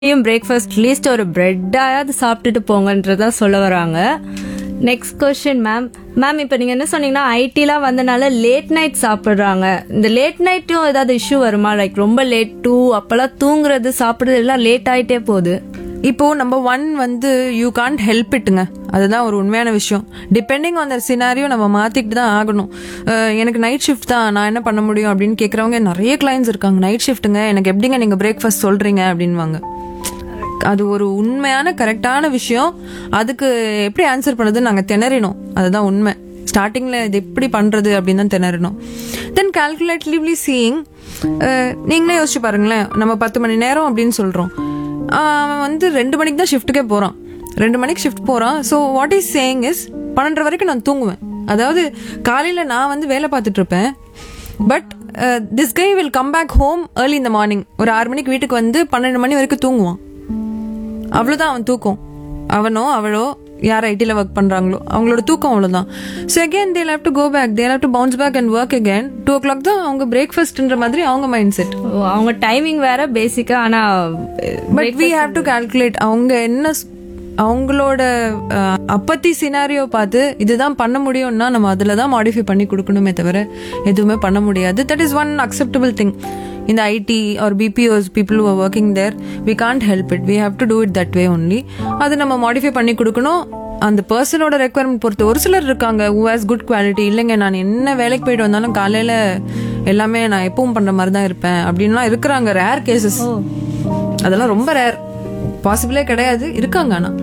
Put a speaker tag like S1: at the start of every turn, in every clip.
S1: டெய்லியும் breakfast least ஒரு பிரெட்டாவது சாப்பிட்டுட்டு போங்கன்றதா சொல்ல வராங்க நெக்ஸ்ட் கொஸ்டின் மேம் மேம் இப்போ நீங்கள் என்ன சொன்னீங்கன்னா ஐடிலாம் வந்தனால லேட் நைட் சாப்பிட்றாங்க இந்த லேட் நைட்டும் ஏதாவது இஷ்யூ வருமா லைக் ரொம்ப லேட் டூ அப்போல்லாம் தூங்குறது சாப்பிட்றது எல்லாம் லேட் ஆகிட்டே போகுது
S2: இப்போ நம்பர் ஒன் வந்து யூ கான்ட் ஹெல்ப் இட்டுங்க அதுதான் ஒரு உண்மையான விஷயம் டிபெண்டிங் ஆன் த சினாரியோ நம்ம மாத்திக்கிட்டு தான் ஆகணும் அஹ் எனக்கு நைட் ஷிஃப்ட் தான் நான் என்ன பண்ண முடியும் அப்படின்னு கேட்குறவங்க நிறைய கிளைண்ட்ஸ் இருக்காங்க நைட் ஷிஃப்ட்டுங்க எனக்கு எப்படிங்க நீங்க பிரேக்ஃபாஸ்ட் சொல்றீங்க அப்படின்வாங்க அது ஒரு உண்மையான கரெக்டான விஷயம் அதுக்கு எப்படி ஆன்சர் பண்ணுறது நாங்கள் திணறினோம் அதுதான் உண்மை ஸ்டார்டிங்கில் இது எப்படி பண்ணுறது அப்படின்னு தான் திணறினோம் தென் கால்குலேட்டிவ்லி சீயிங் நீங்களே யோசிச்சு பாருங்களேன் நம்ம பத்து மணி நேரம் அப்படின்னு சொல்கிறோம் அவன் வந்து ரெண்டு மணிக்கு தான் ஷிஃப்ட்டுக்கே போகிறான் ரெண்டு மணிக்கு ஷிஃப்ட் போகிறான் so what is saying is பன்னெண்டரை வரைக்கும் நான் தூங்குவேன் அதாவது காலையில் நான் வந்து வேலை பார்த்துட்டு இருப்பேன் but this guy will come back home early இந்த மார்னிங் ஒரு ஆறு மணிக்கு வீட்டுக்கு வந்து பன்னெண்டு மணி வரைக்கும் தூங்குவான் அவ்வளோதான் அவன் தூக்கம் அவனோ அவளோ யார் ஐடியில் ஒர்க் பண்ணுறாங்களோ அவங்களோட தூக்கம் அவ்வளோதான் so again they'll have to go back they'll have to bounce back and work again two o'clock தான் அவங்க பிரேக்ஃபாஸ்ட்ன்ற மாதிரி அவங்க மைண்ட் செட்
S1: ஓ, அவங்க டைமிங் வேற பேசிக்கா ஆனா
S2: but we have to calculate அவங்க என்ன ஸ்- அவங்களோட அஹ், அப்பத்தி சினாரியோ பார்த்து இதுதான் பண்ண முடியும்னா நம்ம அதில் தான் மாடிஃபை பண்ணி கொடுக்கணுமே தவிர எதுவுமே பண்ண முடியாது that is one acceptable thing இந்த IT are BPOs people are working there we can't help it we have to do it that way only அது நம்ம மாடிஃபை பண்ணி கொடுக்கணும் அந்த பர்சனோட ரெக்குவயர்மெண்ட் பொறுத்து ஒரு சிலர் இருக்காங்க ஹூ ஹேஸ் குட் குவாலிட்டி இல்லைங்க நான் என்ன வேலைக்கு போயிட்டு வந்தாலும் காலையில் எல்லாமே நான் எப்பவும் பண்ணுற மாதிரி தான் இருப்பேன் அப்படின்லாம் இருக்கிறாங்க ரேர் கேசஸ் அதெல்லாம் ரொம்ப ரேர் பாசிபிளே கிடையாது இருக்காங்க ஆனா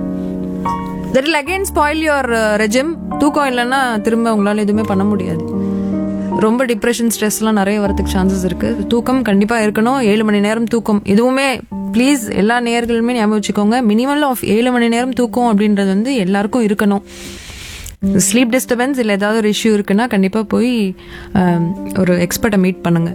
S2: that will again spoil your regime தூக்கம் இல்லைன்னா திரும்ப உங்களால எதுவுமே பண்ண முடியாது ரொம்ப டிப்ரெஷன் ஸ்ட்ரெஸ்லாம் நிறைய வரதுக்கு சான்சஸ் இருக்கு தூக்கம் கண்டிப்பா இருக்கணும் ஏழு மணி நேரம் தூக்கம் இதுவுமே ப்ளீஸ் எல்லா நேர்களுமே ஞாபகம் வச்சுக்கோங்க மினிமம் ஆஃப் ஏழு மணி நேரம் தூக்கம் அப்படின்றது வந்து எல்லாருக்கும் இருக்கணும் ஸ்லீப் டிஸ்டர்பன்ஸ் இல்லை ஏதாவது ஒரு இஷ்யூ இருக்குன்னா கண்டிப்பாக போய் ஆம், ஒரு எக்ஸ்பர்ட்டை மீட் பண்ணுங்க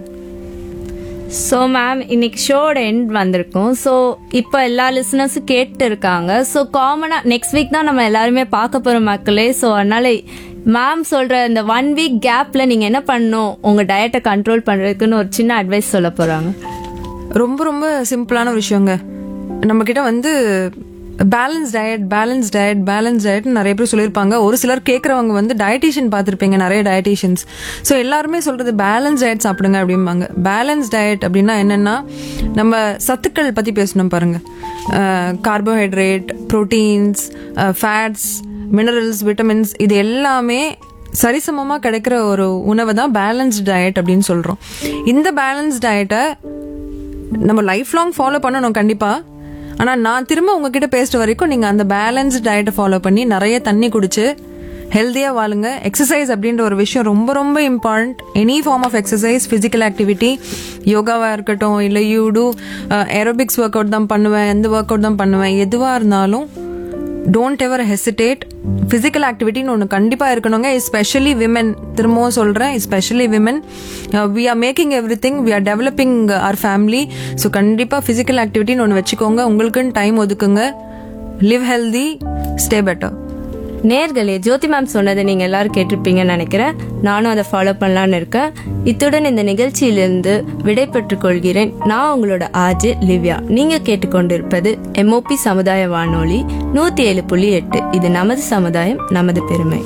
S1: ஸோ மேம் இன்னைக்கு ஷோட எண்ட் வந்திருக்கும் ஸோ இப்போ எல்லா லிசனர்ஸும் கேட்டு இருக்காங்க ஸோ காமனாக நெக்ஸ்ட் வீக் தான் நம்ம எல்லாருமே பார்க்க போகிற மக்களே ஸோ அதனால மேம் சொல்ற இந்த ஒன் வீக் கேப்ல நீங்க என்ன பண்ணணும் உங்க டயட்டை கண்ட்ரோல் பண்றதுக்குன்னு ஒரு சின்ன அட்வைஸ் சொல்ல போறாங்க
S2: ரொம்ப ரொம்ப சிம்பிளான ஒரு விஷயங்க நம்ம கிட்ட வந்து balance diet balance diet balance diet நிறைய பேர் சொல்லியிருப்பாங்க ஒரு சிலர் கேட்குறவங்க வந்து டயட்டிஷியன் பார்த்துருப்பீங்க நிறைய டயட்டிஷியன்ஸ் ஸோ எல்லாருமே சொல்றது பேலன்ஸ் டயட் சாப்பிடுங்க அப்படிம்பாங்க பேலன்ஸ் டயட் அப்படின்னா என்னன்னா நம்ம சத்துக்கள் பற்றி பேசணும் பாருங்க carbohydrate proteins fats minerals vitamins இது எல்லாமே சரிசமமாக கிடைக்கிற ஒரு உணவை தான் பேலன்ஸ்ட் டயட் அப்படின்னு சொல்கிறோம் இந்த பேலன்ஸ் டயட்டை நம்ம லைஃப் லாங் ஃபாலோ பண்ணணும் கண்டிப்பா ஆனா நான் திரும்ப உங்ககிட்ட பேசுற வரைக்கும் நீங்க அந்த பேலன்ஸ் டயட்டை ஃபாலோ பண்ணி நிறைய தண்ணி குடிச்சு ஹெல்த்தியா வாழுங்க எக்ஸசைஸ் அப்படின்ற ஒரு விஷயம் ரொம்ப ரொம்ப important any form of exercise physical activity யோகாவா இருக்கட்டும் இல்லை you do aerobics work out தான் பண்ணுவேன் எந்த ஒர்க் அவுட் தான் பண்ணுவேன் எதுவா இருந்தாலும் டோன்ட் எவர் ஹெசிடேட் ஃபிசிக்கல் ஆக்டிவிட்டின்னு ஒன்று கண்டிப்பாக இருக்கணுங்க எஸ்பெஷலி விமன் திரும்பவும் சொல்கிறேன் especially women we are making everything we are developing our family so கண்டிப்பாக ஃபிசிக்கல் ஆக்டிவிட்டின்னு ஒன்று வச்சுக்கோங்க உங்களுக்குன்னு டைம் ஒதுக்குங்க லிவ் ஹெல்தி ஸ்டே பெட்டர்
S1: நேர்களே ஜோதி மேம் சொன்னதை நீங்க எல்லாரும் கேட்டிருப்பீங்கன்னு நினைக்கிறேன் நானும் அதை ஃபாலோ பண்ணலான்னு இருக்கேன் இத்துடன் இந்த நிகழ்ச்சியிலிருந்து விடை பெற்றுக் கொள்கிறேன் நான் உங்களோட ஆஜு லிவ்யா நீங்க கேட்டுக்கொண்டிருப்பது எம்ஓபி சமுதாய வானொலி நூத்தி ஏழு புள்ளி எட்டு இது நமது சமுதாயம் நமது பெருமை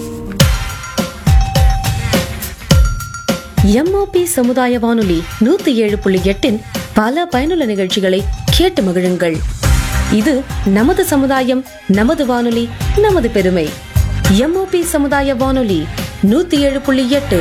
S3: எம்ஓபி சமுதாய வானொலி நூத்தி ஏழு புள்ளி எட்டின் பல பயனுள்ள நிகழ்ச்சிகளை கேட்டு மகிழுங்கள் இது நமது சமுதாயம் நமது வானொலி நமது பெருமை எம்ஓபி சமுதாய வானொலி நூத்தி ஏழு புள்ளி எட்டு